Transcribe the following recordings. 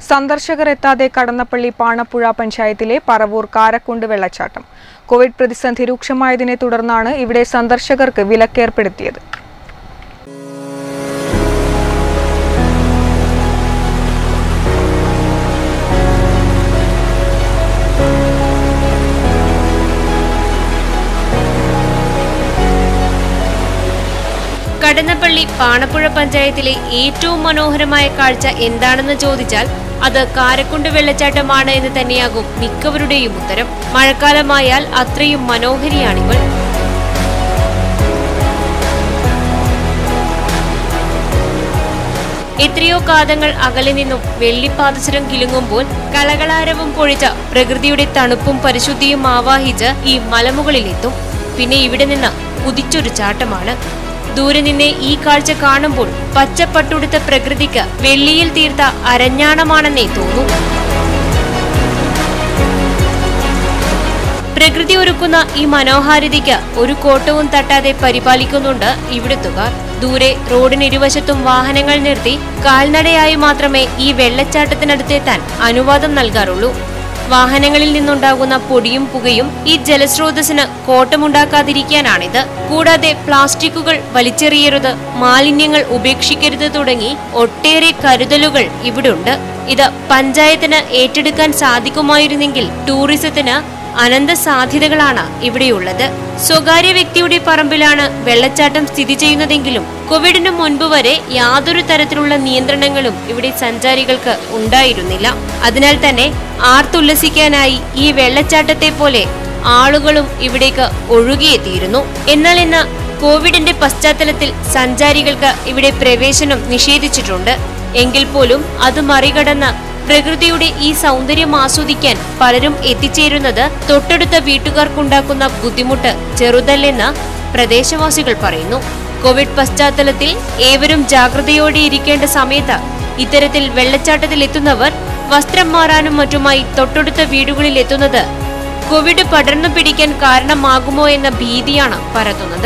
സന്ദർശകർ എത്താതെ കടന്നപ്പള്ളി പാണപ്പുഴ പഞ്ചായത്തിലെ പറവൂർ കാരക്കുണ്ട് വെള്ളച്ചാട്ടം കോവിഡ് പ്രതിസന്ധി രൂക്ഷമായതിനെ തുടർന്നാണ് ഇവിടെ സന്ദർശകർക്ക് വിലക്കേർപ്പെടുത്തിയത് കടന്നപ്പള്ളി പാണപ്പുഴ പഞ്ചായത്തിലെ ഏറ്റവും മനോഹരമായ കാഴ്ച എന്താണെന്ന് ചോദിച്ചാൽ അത് കാരക്കുണ്ട് വെള്ളച്ചാട്ടമാണ് എന്ന് തന്നെയാകും മിക്കവരുടെയും ഉത്തരം മഴക്കാലമായാൽ അത്രയും മനോഹരിയാണിവൾ എത്രയോ കാതങ്ങൾ അകലെ നിന്നും വെള്ളിപ്പാദസരം കിലുങ്ങുമ്പോൾ കളകളാരവം പൊഴിച്ച പ്രകൃതിയുടെ തണുപ്പും പരിശുദ്ധിയും ആവാഹിച്ച് ഈ മലമുകളിലെത്തും പിന്നെ ഇവിടെ നിന്ന് കുതിച്ചൊരു ചാട്ടമാണ് ദൂരെ നിന്നെ ഈ കാഴ്ച കാണുമ്പോൾ പച്ചപ്പട്ടുടുത്ത പ്രകൃതിക്ക് വെള്ളിയിൽ തീർത്ത അരഞ്ഞാണമാണെന്നേ തോന്നൂ പ്രകൃതി ഒരുക്കുന്ന ഈ മനോഹാരിതയ്ക്ക് ഒരു കോട്ടവും തട്ടാതെ പരിപാലിക്കുന്നുണ്ട് ഇവിടുത്തുകാർ ദൂരെ റോഡിനിരുവശത്തും വാഹനങ്ങൾ നിർത്തി കാൽനടയായി മാത്രമേ ഈ വെള്ളച്ചാട്ടത്തിനടുത്തെത്താൻ അനുവാദം നൽകാറുള്ളൂ വാഹനങ്ങളിൽ നിന്നുണ്ടാകുന്ന പൊടിയും പുകയും ഈ ജലസ്രോതസ്സിന് കോട്ടമുണ്ടാക്കാതിരിക്കാനാണിത് കൂടാതെ പ്ലാസ്റ്റിക്കുകൾ വലിച്ചെറിയരുത് മാലിന്യങ്ങൾ ഉപേക്ഷിക്കരുത് തുടങ്ങി ഒട്ടേറെ കരുതലുകൾ ഇവിടുണ്ട് ഇത് പഞ്ചായത്തിന് ഏറ്റെടുക്കാൻ സാധിക്കുമായിരുന്നെങ്കിൽ ടൂറിസത്തിന് അനന്ത സാധ്യതകളാണ് ഇവിടെയുള്ളത് സ്വകാര്യ വ്യക്തിയുടെ പറമ്പിലാണ് വെള്ളച്ചാട്ടം സ്ഥിതി ചെയ്യുന്നതെങ്കിലും കോവിഡിന് മുൻപ് വരെ യാതൊരു തരത്തിലുള്ള നിയന്ത്രണങ്ങളും ഇവിടെ സഞ്ചാരികൾക്ക് ഉണ്ടായിരുന്നില്ല അതിനാൽ തന്നെ ആർത്തുല്ലസിക്കാനായി ഈ വെള്ളച്ചാട്ടത്തെ പോലെ ആളുകളും ഇവിടേക്ക് ഒഴുകിയെത്തിയിരുന്നു എന്നാൽ ഇന്ന് കോവിഡിന്റെ പശ്ചാത്തലത്തിൽ സഞ്ചാരികൾക്ക് ഇവിടെ പ്രവേശനം നിഷേധിച്ചിട്ടുണ്ട് എങ്കിൽ പോലും അത് മറികടന്ന് പ്രകൃതിയുടെ ഈ സൗന്ദര്യം ആസ്വദിക്കാൻ പലരും എത്തിച്ചേരുന്നത് തൊട്ടടുത്ത വീട്ടുകാർക്കുണ്ടാക്കുന്ന ബുദ്ധിമുട്ട് ചെറുതല്ലെന്ന് പ്രദേശവാസികൾ പറയുന്നു കോവിഡ് പശ്ചാത്തലത്തിൽ ഏവരും ജാഗ്രതയോടെ ഇരിക്കേണ്ട സമയത്ത് ഇത്തരത്തിൽ വെള്ളച്ചാട്ടത്തിൽ എത്തുന്നവർ വസ്ത്രം മാറാനും മറ്റുമായി തൊട്ടടുത്ത വീടുകളിൽ എത്തുന്നത് കോവിഡ് പടർന്നു പിടിക്കാൻ കാരണമാകുമോ എന്ന ഭീതിയാണ് പരത്തുന്നത്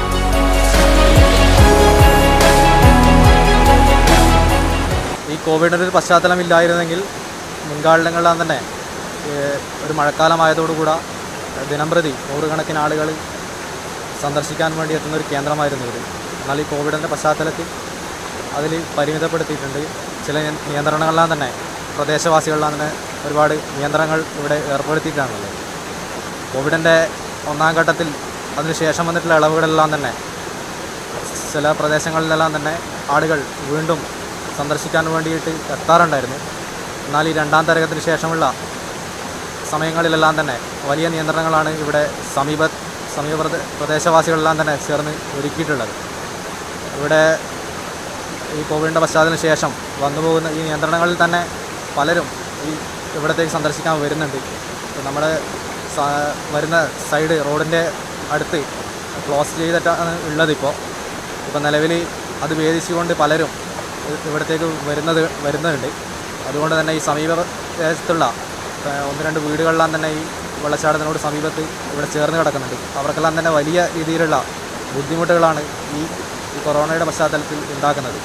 ഈ കോവിഡിൻ്റെ ഒരു പശ്ചാത്തലം ഇല്ലായിരുന്നെങ്കിൽ മുൻകാലങ്ങളിലാൻ തന്നെ ഏഹ്, ഒരു മഴക്കാലമായതോടുകൂടെ ദിനംപ്രതി നൂറുകണക്കിന് ആളുകൾ സന്ദർശിക്കാൻ വേണ്ടി എത്തുന്ന ഒരു കേന്ദ്രമായിരുന്നു ഇത് എന്നാൽ ഈ കോവിഡിൻ്റെ പശ്ചാത്തലത്തിൽ അതിൽ പരിമിതപ്പെടുത്തിയിട്ടുണ്ട് ചില നിയ- നിയന്ത്രണങ്ങളെല്ലാം തന്നെ പ്രദേശവാസികളെല്ലാം തന്നെ ഒരുപാട് നിയന്ത്രണങ്ങൾ ഇവിടെ ഏർപ്പെടുത്തിയിട്ടാണുള്ളത് കോവിഡിൻ്റെ ഒന്നാം ഘട്ടത്തിൽ അതിനുശേഷം വന്നിട്ടുള്ള ഇളവുകളെല്ലാം തന്നെ ചില പ്രദേശങ്ങളിലെല്ലാം തന്നെ ആളുകൾ വീണ്ടും സന്ദർശിക്കാൻ വേണ്ടിയിട്ട് എത്താറുണ്ടായിരുന്നു എന്നാൽ ഈ രണ്ടാം തരംഗത്തിന് ശേഷമുള്ള സമയങ്ങളിലെല്ലാം തന്നെ വലിയ നിയന്ത്രണങ്ങളാണ് ഇവിടെ സമീപ സമീപ പ്രദേ- പ്രദേശവാസികളെല്ലാം തന്നെ ചേർന്ന് ഒരുക്കിയിട്ടുള്ളത് ഇവിടെ ഈ കോവിഡിൻ്റെ പശ്ചാത്തലത്തിന് ശേഷം വന്നു പോകുന്ന ഈ നിയന്ത്രണങ്ങളിൽ തന്നെ പലരും ഈ ഇവിടത്തേക്ക് സന്ദർശിക്കാൻ വരുന്നുണ്ട് ഇപ്പം നമ്മുടെ സ- വരുന്ന സൈഡ് റോഡിൻ്റെ അടുത്ത് ക്ലോസ് ചെയ്തിട്ടാണ് ഉള്ളത് ഇപ്പോൾ ഇപ്പം നിലവിൽ അത് ഭേദിച്ചുകൊണ്ട് പലരും ഇ- ഇവിടത്തേക്ക് വരുന്നത് വരുന്നുണ്ട് അതുകൊണ്ട് തന്നെ ഈ സമീപ പ്രദേശത്തുള്ള ഏഹ്, ഒന്ന് രണ്ട് വീടുകളിലെല്ലാം തന്നെ ഈ വെള്ളച്ചാട്ടത്തിനോട് സമീപത്ത് ഇവിടെ ചേർന്ന് കിടക്കുന്നുണ്ട് അവർക്കെല്ലാം തന്നെ വലിയ രീതിയിലുള്ള ബുദ്ധിമുട്ടുകളാണ് ഈ ഈ കൊറോണയുടെ പശ്ചാത്തലത്തിൽ ഉണ്ടാക്കുന്നത്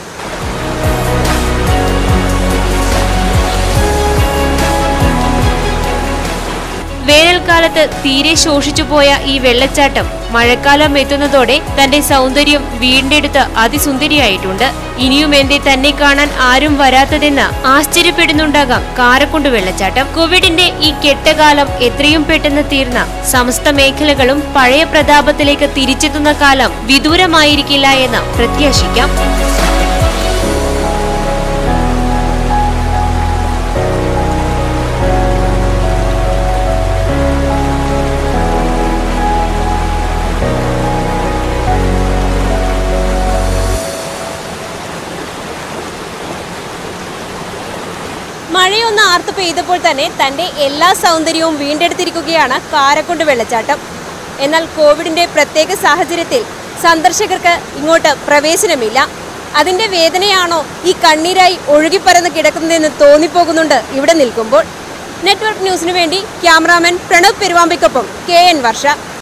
വേനൽക്കാലത്ത് തീരെ ശോഷിച്ചുപോയ ഈ വെള്ളച്ചാട്ടം മഴക്കാലം എത്തുന്നതോടെ തന്റെ സൗന്ദര്യം വീണ്ടെടുത്ത് അതിസുന്ദരിയായിട്ടുണ്ട് ഇനിയും എന്തേ തന്നെ കാണാൻ ആരും വരാത്തതെന്ന് ആശ്ചര്യപ്പെടുന്നുണ്ടാകാം കാരക്കുണ്ട് വെള്ളച്ചാട്ടം കോവിഡിന്റെ ഈ കെട്ടകാലം എത്രയും പെട്ടെന്ന് തീർന്ന സമസ്ത മേഖലകളും പഴയ പ്രതാപത്തിലേക്ക് തിരിച്ചെത്തുന്ന കാലം വിദൂരമായിരിക്കില്ല എന്ന് പ്രത്യാശിക്കാം മഴയൊന്ന് ആർത്തു പെയ്തപ്പോൾ തന്നെ തന്റെ എല്ലാ സൗന്ദര്യവും വീണ്ടെടുത്തിരിക്കുകയാണ് കാരക്കുണ്ട് വെള്ളച്ചാട്ടം എന്നാൽ കോവിഡിന്റെ പ്രത്യേക സാഹചര്യത്തിൽ സന്ദർശകർക്ക് ഇങ്ങോട്ട് പ്രവേശനമില്ല അതിന്റെ വേദനയാണോ ഈ കണ്ണീരായി ഒഴുകിപ്പരന്ന് കിടക്കുന്നതെന്ന് തോന്നിപ്പോകുന്നുണ്ട് ഇവിടെ നിൽക്കുമ്പോൾ നെറ്റ്വർക്ക് ന്യൂസിനു വേണ്ടി ക്യാമറാമാൻ പ്രണവ് പെരുവാമ്പയ്ക്കൊപ്പം കെ എൻ വർഷ